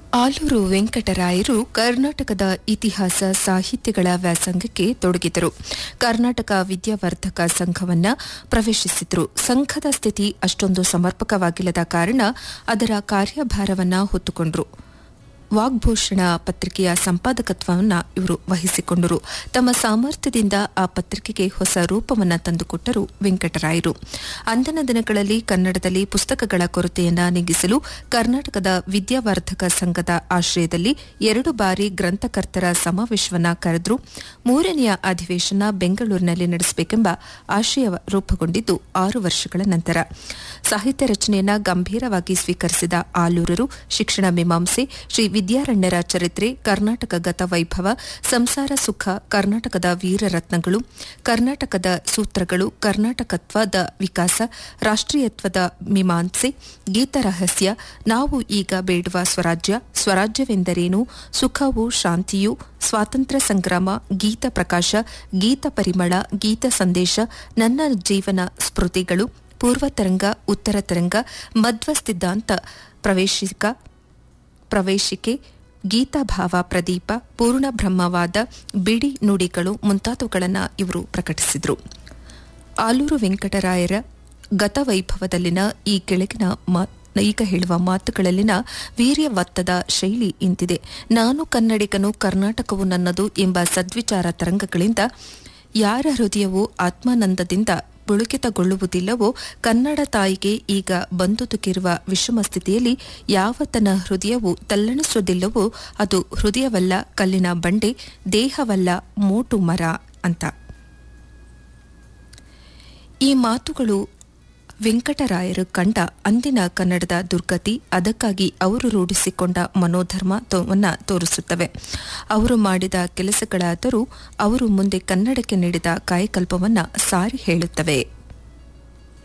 ಆಲೂರು ವೆಂಕಟರಾಯರು ಕರ್ನಾಟಕದ ಇತಿಹಾಸ ಸಾಹಿತ್ಯಗಳ ವ್ಯಾಸಂಗಕ್ಕೆ ತೊಡಗಿದರು ಕರ್ನಾಟಕ ವಿದ್ಯಾವರ್ಧಕ ಸಂಘವನ್ನ ಪ್ರವೇಶಿಸಿದ್ರು ಸಂಘದ ಸ್ಥಿತಿ ಅಷ್ಟೊಂದು ಸಮರ್ಪಕವಾಗಿಲ್ಲದ ಕಾರಣ ಅದರ ಕಾರ್ಯಭಾರವನ್ನ ಹೊತ್ತುಕೊಂಡ್ರು ವಾಗ್ಭೂಷಣ ಪತ್ರಿಕೆಯ ಸಂಪಾದಕತ್ವವನ್ನು ಇವರು ವಹಿಸಿಕೊಂಡರು ತಮ್ಮ ಸಾಮರ್ಥ್ಯದಿಂದ ಆ ಪತ್ರಿಕೆಗೆ ಹೊಸ ರೂಪವನ್ನು ತಂದುಕೊಟ್ಟರು ವೆಂಕಟರಾಯರು ಅಂದಿನ ದಿನಗಳಲ್ಲಿ ಕನ್ನಡದಲ್ಲಿ ಪುಸ್ತಕಗಳ ಕೊರತೆಯನ್ನ ನೀಗಿಸಲು ಕರ್ನಾಟಕದ ವಿದ್ಯಾವರ್ಧಕ ಸಂಘದ ಆಶ್ರಯದಲ್ಲಿ ಎರಡು ಬಾರಿ ಗ್ರಂಥಕರ್ತರ ಸಮಾವೇಶವನ್ನ ಕರೆದ್ರು ಮೂರನೆಯ ಅಧಿವೇಶನ ಬೆಂಗಳೂರಿನಲ್ಲಿ ನಡೆಸಬೇಕೆಂಬ ಆಶಯ ರೂಪುಗೊಂಡಿದ್ದು ಆರು ವರ್ಷಗಳ ನಂತರ ಸಾಹಿತ್ಯ ರಚನೆಯನ್ನ ಗಂಭೀರವಾಗಿ ಸ್ವೀಕರಿಸಿದ ಆಲೂರರು ಶಿಕ್ಷಣ ಮೀಮಾಂಸೆ ಶ್ರೀ ವಿದ್ಯಾರಣ್ಯರ ಚರಿತ್ರೆ ಕರ್ನಾಟಕ ಗತ ವೈಭವ ಸಂಸಾರ ಸುಖ ಕರ್ನಾಟಕದ ವೀರರತ್ನಗಳು ಕರ್ನಾಟಕದ ಸೂತ್ರಗಳು ಕರ್ನಾಟಕತ್ವದ ವಿಕಾಸ ರಾಷ್ಟ್ರೀಯತ್ವದ ಮೀಮಾಂಸೆ ಗೀತರಹಸ್ಯ ನಾವು ಈಗ ಬೇಡುವ ಸ್ವರಾಜ್ಯ ಸ್ವರಾಜ್ಯವೆಂದರೇನು ಸುಖವು ಶಾಂತಿಯು ಸ್ವಾತಂತ್ರ್ಯ ಸಂಗ್ರಾಮ ಗೀತ ಪ್ರಕಾಶ ಗೀತ ಪರಿಮಳ ಗೀತ ಸಂದೇಶ ನನ್ನ ಜೀವನ ಸ್ಮೃತಿಗಳು ಪೂರ್ವ ತರಂಗ ಉತ್ತರ ತರಂಗ ಮಧ್ವ ಸಿದ್ಧಾಂತ ಪ್ರವೇಶಿಕ ಪ್ರವೇಶಿಕೆ ಗೀತಾಭಾವ ಪ್ರದೀಪ ಪೂರ್ಣ ಬ್ರಹ್ಮವಾದ ಬಿಡಿ ನುಡಿಗಳು ಮುಂತಾದವುಗಳನ್ನು ಇವರು ಪ್ರಕಟಿಸಿದರು ಆಲೂರು ವೆಂಕಟರಾಯರ ಗತವೈಭವದಲ್ಲಿನ ಈ ಕೆಳಗಿನ ಈಗ ಹೇಳುವ ಮಾತುಗಳಲ್ಲಿನ ವೀರ್ಯವತ್ತದ ಶೈಲಿ ಇಂತಿದೆ ನಾನು ಕನ್ನಡಿಗನು ಕರ್ನಾಟಕವು ನನ್ನದು ಎಂಬ ಸದ್ವಿಚಾರ ತರಂಗಗಳಿಂದ ಯಾರ ಹೃದಯವು ಆತ್ಮಾನಂದದಿಂದ ಪುಳುಕಿತಗೊಳ್ಳುವುದಿಲ್ಲವೋ ಕನ್ನಡ ತಾಯಿಗೆ ಈಗ ಬಂದುದುಕಿರುವ ವಿಷಮ ಸ್ಥಿತಿಯಲ್ಲಿ ಯಾವ ತನ್ನ ಹೃದಯವು ತಲ್ಲಣಿಸುವುದಿಲ್ಲವೋ ಅದು ಹೃದಯವಲ್ಲ ಕಲ್ಲಿನ ಬಂಡೆ ದೇಹವಲ್ಲ ಮೋಟು ಮರ ಅಂತ ಈ ಮಾತುಗಳು ವೆಂಕಟರಾಯರು ಕಂಡ ಅಂದಿನ ಕನ್ನಡದ ದುರ್ಗತಿ ಅದಕ್ಕಾಗಿ ಅವರು ರೂಢಿಸಿಕೊಂಡ ಮನೋಧರ್ಮವನ್ನ ತೋರಿಸುತ್ತವೆ ಅವರು ಮಾಡಿದ ಕೆಲಸಗಳಾದರೂ ಅವರು ಮುಂದೆ ಕನ್ನಡಕ್ಕೆ ನೀಡಿದ ಕಾಯಕಲ್ಪವನ್ನ ಸಾರಿ ಹೇಳುತ್ತವೆ